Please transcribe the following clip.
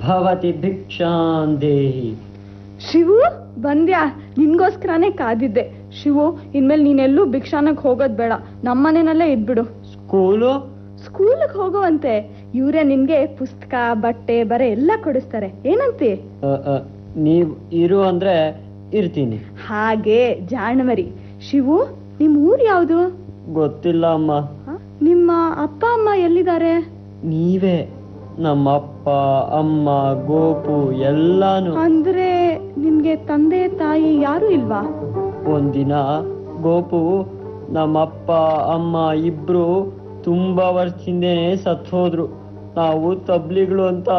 ಭವತಿ ಭಿಕ್ಷಾಂ ದೇಹಿ ಶಿವು ಬಂದ್ಯಾ ನಿನ್ಗೋಸ್ಕರನೇ ಕಾದಿದ್ದೆ ಶಿವು ಇನ್ಮೇಲೆ ನೀನೆಲ್ಲೂ ಭಿಕ್ಷಾನಕ್ ಹೋಗೋದ್ ಬೇಡ ನಮ್ಮನೆನಲ್ಲೇ ಇದ್ಬಿಡು ಸ್ಕೂಲು ಸ್ಕೂಲ್ಗೆ ಹೋಗುವಂತೆ ಇವರೇ ನಿನ್ಗೆ ಪುಸ್ತಕ ಬಟ್ಟೆ ಬರೆ ಎಲ್ಲ ಕೊಡಿಸ್ತಾರೆ ಏನಂತಿ ಅ, ಅ, ನೀವ್ ಇರು ಅಂದ್ರೆ ಇರ್ತೀನಿ ಹಾಗೆ ಜಾಣಮರಿ ಶಿವು ನಿಮ್ ಊರ್ ಯಾವುದು ಗೊತ್ತಿಲ್ಲ ಅಮ್ಮ ನಿಮ್ಮ ಅಪ್ಪ ಅಮ್ಮ ಎಲ್ಲಿದ್ದಾರೆ ನೀವೇ ನಮ್ಮ ಅಪ್ಪ ಅಮ್ಮ ಗೋಪು ಎಲ್ಲಾನು ಅಂದ್ರೆ ನಿನ್ಗೆ ತಂದೆ ತಾಯಿ ಯಾರು ಇಲ್ವಾ ಒಂದಿನ ಗೋಪು ನಮ್ಮಪ್ಪ ಅಮ್ಮ ಇಬ್ರು ತುಂಬಾ ವರ್ಷ ಹಿಂದೆನೆ ಸತ್ ಹೋದ್ರು ನಾವು ತಬ್ಲಿಗಳು ಅಂತ